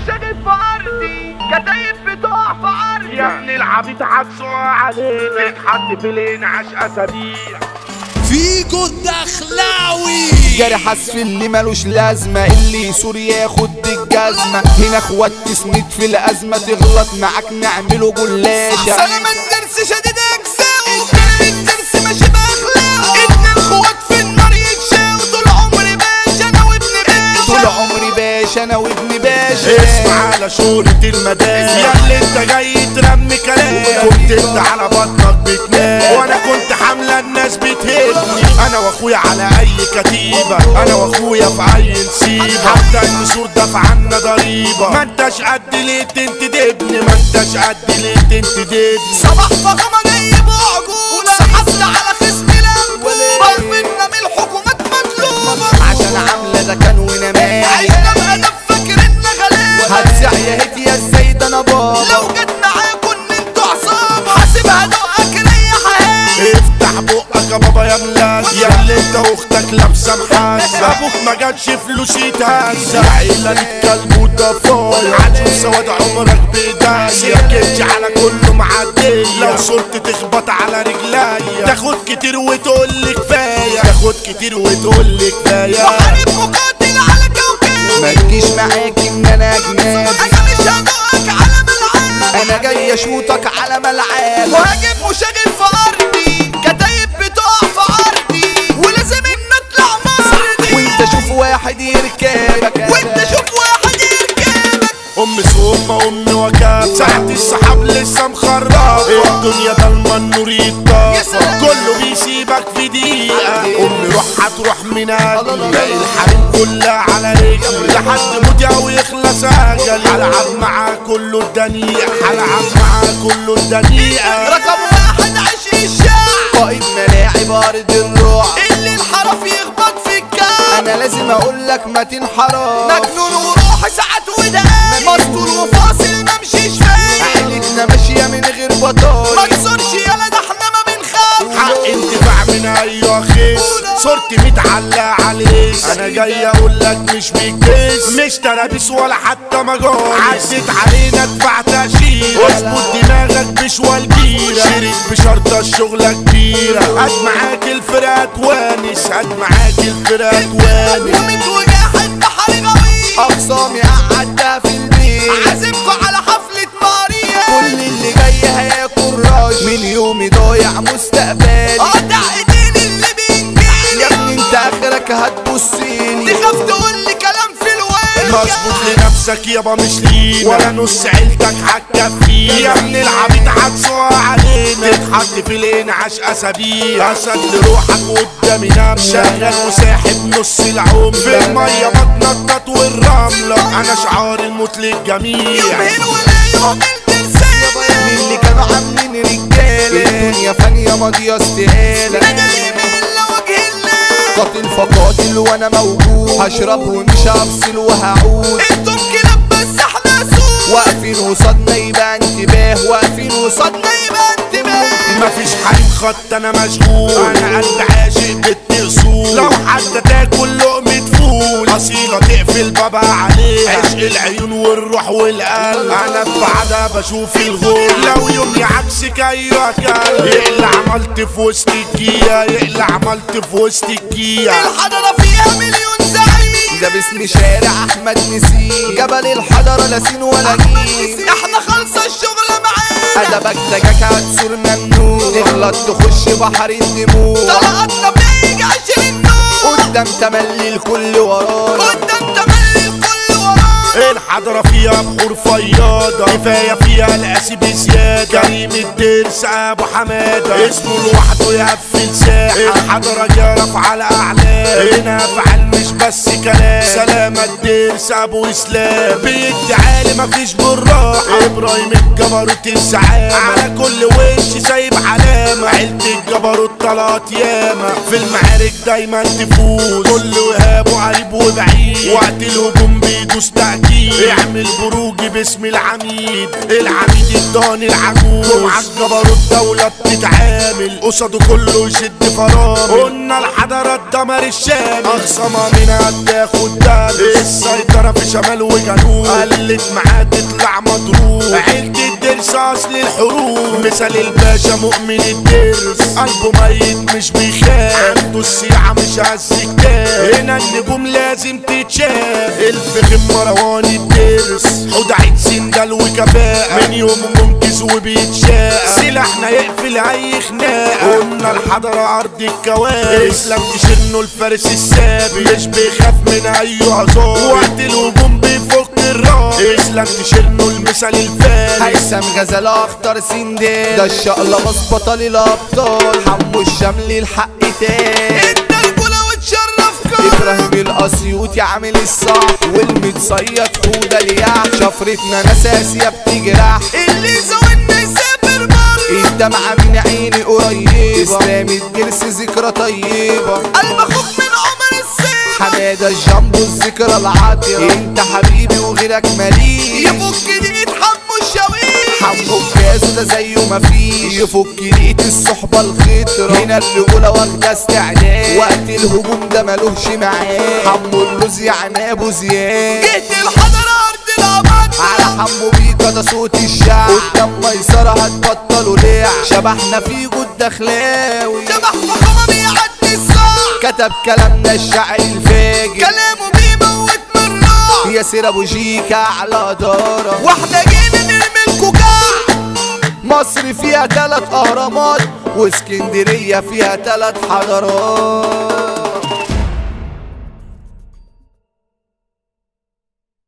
مشاغل في ارضي كتايب بتقع في عرضي يا ابن العبيط هتسوق علينا تتحط في الانعاش اسابيع فيجو الدخلاوي جرح اسفل اللي ملوش لازمة اللي يسور ياخد الجزمة هنا اخوات تسند في الازمة تغلط معاك نعمله جلاشة سلام الدرس شديد اجزاء الدرب الدرس ماشي باخلاقه اتنين اخوات في النار يتشاو طول عمري باشا انا وابن طول باشا عمري باشا انا وابن باشا اسمع على شهرة المدارس يا اللي انت جاي ترمي كلام كنت انت على بطنك بتنام وانا كنت حاملة الناس بتهدني انا واخويا على اي كتيبة انا واخويا في اي نسيبة حتى النسور دفع عنا ضريبة ما انتش قد ليه تنتدبني ما انتش قد ليه تنتدبني صباح فخامة جاي بعجولة سحبت على خصم لمبو برفنا من الحكومات مطلوبة عشان عاملة ده كان ونمالي عشنا بأدب فاكرنا غلابة هتسع يا هيت يا السيد انا بابا لو جت معاكم ان انتوا عصابة حاسبها دقك ريح هاني افتح بقك يا بابا يا ملاك يا اللي انت واختك لابسه محاسه ابوك ما جاتش فلوس يتهزق عيله الكلب وضفايا عجوز سواد عمرك بايديا سكتش على كله معديه لو صرت تخبط على رجليا تاخد كتير وتقول لي كفايه تاخد كتير وتقول لي كفايه محارب مقاتل على كوكب ما تجيش معاك ان انا اجنبي انا مش هدقك على ملعب انا جاي اشوطك على ملعب مهاجم مشاغل في ارضي كتايب بتقع في عرضي ولازم ان اطلع مصر دي وانت شوف واحد يركبك وانت شوف واحد يركبك ام سومة ام وكاب ساعة السحاب لسه مخربة الدنيا ضلمة النور يتطفى سلام. كله بيسيبك في دقيقة ام روح هتروح من قلبي باقي الحريم كلها على رجلي لحد موتي او يخلص اجلي هلعب معاه كله الدنيئة هلعب معاه كله الدنيئة رقم واحد عشق الشعب قائد ملاعب ارض الرعب اللي الحرف يخبط في الكعب انا لازم اقول لك ما تنحرم مجنون وروح ساعات ودقايق مستور وفاصل ما مشيش فايق عيلتنا ماشيه من غير ما بطايق تزورش يالا ده احنا ما بنخاف حق انتفاع من ايوه خيس صورتي متعلقة عليك انا جاي اقول لك مش بيكيس مش ترابيس ولا حتى مجال عدت علينا ادفع تأشيرة اظبط دماغك بشوى البيرة شريك بشرطة الشغلة كبيرة هات معاك الفرقة توانس هات معاك الفرقة توانس ومن وجاحد بحر غويط اقسامي قعدتها في البيت عازمكوا على حفلة ماريا كل اللي جاي هياكل راش من يومي ضايع مستقبلي قاطع ايدين اللي بينجيلي يا ابني انت اخرك هتبصيلي تخاف تقول لي كلام في الويل مظبوط لنفسك يابا مش لينا ولا نص عيلتك هتكفينا يا ابن العبيط هتسوق علينا تتحط في الانعاش اسابيع اسد لروحك قدامي نام شغال وساحب نص العمر في الميه بتنطط والرمله انا شعار الموت للجميع يومين ولا يوم الترسانة من اللي كانوا عاملين رجاله الدنيا فانيه ماضيه استقاله انا اللي من وجه الله قاتل فقاتل وانا موجود هشرب ومش هفصل وهعود انتم كلاب بس احنا سود واقفين قصادنا يبقى انتباه واقفين قصادنا صدنا يبقى انتباه مفيش حريم خط انا مشغول انا قلب عاشق بنت اصول لو حتى تاكل لقمة فول اصيلة تقفل بابا عليها عشق العيون والروح والقلب انا في بعدها بشوف الغول لو يوم عكسك ايوه كلب يقلع عملت في وسط الجية يقلع عملت في وسط الجية الحضرة فيها مليون زعيم ده باسم شارع احمد نسيم جبل الحضره لا سين ولا جيم احنا خالصة الشغل معانا ادبك دجاك هتسور ممنوع تغلط تخش بحر الدموع طلقاتنا بيجي عشرين نور قدام تملي الكل ورانا قدام تملي الكل ورانا الحضرة فيها بحور فياضة كفاية فيها القاسي بزيادة كريم الدرس ابو حمادة اسمه لوحده يقفل ساحة الحضرة جرف على اعلام هنا فعل مش بس كلام سلامة الدرس ابو اسلام بيدي عالي مفيش بالراحة ابراهيم الجبروت الزعامة على كل وش سايب علامة عيلة الجبروت طلعت ياما في المعارك دايما تفوز كل وهاب وقريب وبعيد وقت الهجوم بيدوس تأكيد اعمل بروجي باسم العميد العميد الضاني العجوز ومع الجبروت دولة بتتعامل قصاده كله يشد فرامل قلنا الحضارة الدمر الشامل أخصمها منها تاخد درس السيطرة في شمال وجنوب قلت معاه تطلع مضروب عيلة الدرس أصل الحروب مثال الباشا مؤمن الدرس قلبه ميت مش بيخاف عنده السيعة مش هز كتاب هنا النجوم لازم تتشاف الفخم مروان الدرس حود عيد سندل وكفاءة من يوم منكز وبيتشاق سلاحنا يقفل اي خناقة قلنا الحضرة ارض الكوارث اسلام تشنه الفارس السابق مش بيخاف من اي عذاب وقت الهجوم بيفك الراس اسلام تشنه المثال الفارس هيثم غزال اخطر سندال ده الشقلباز بطل الابطال حمو الشمل الحق تاني انت الجولة وتشرف ابراهيم الاسيوطي عامل الصح والمتصيد حوده الياح شفرتنا ناس اسيا بتجرح اللي زودنا يسافر بره الدمعة من عيني قريبة اسلام الدرس ذكرى طيبة قلب اخوك من عمر السيف حمادة الجامبو الذكرى العاطرة انت حبيبي وغيرك ماليش يفك دقيقة حمو الشويش حمو الجاز ده زيه مفيش يفك ريقة الصحبة الخطرة هنا الرجولة واخدة استعداد وقت الهجوم ده ملوش معاه حمو اللوز يعني ابو زياد جيت الحضرة ارض العباد على حمو بيكا ده صوت الشعب قدام ميسرة هتبطلوا ليه شبحنا في جود دخلاوي شبح فخامة بيعدي الساعة كتب كلامنا الشعر الفاجر كلامه بيموت من راح ياسر ابو شيكا على دارة واحنا جينا نرمي الكوكاع مصر فيها تلات اهرامات واسكندرية فيها تلات حضارات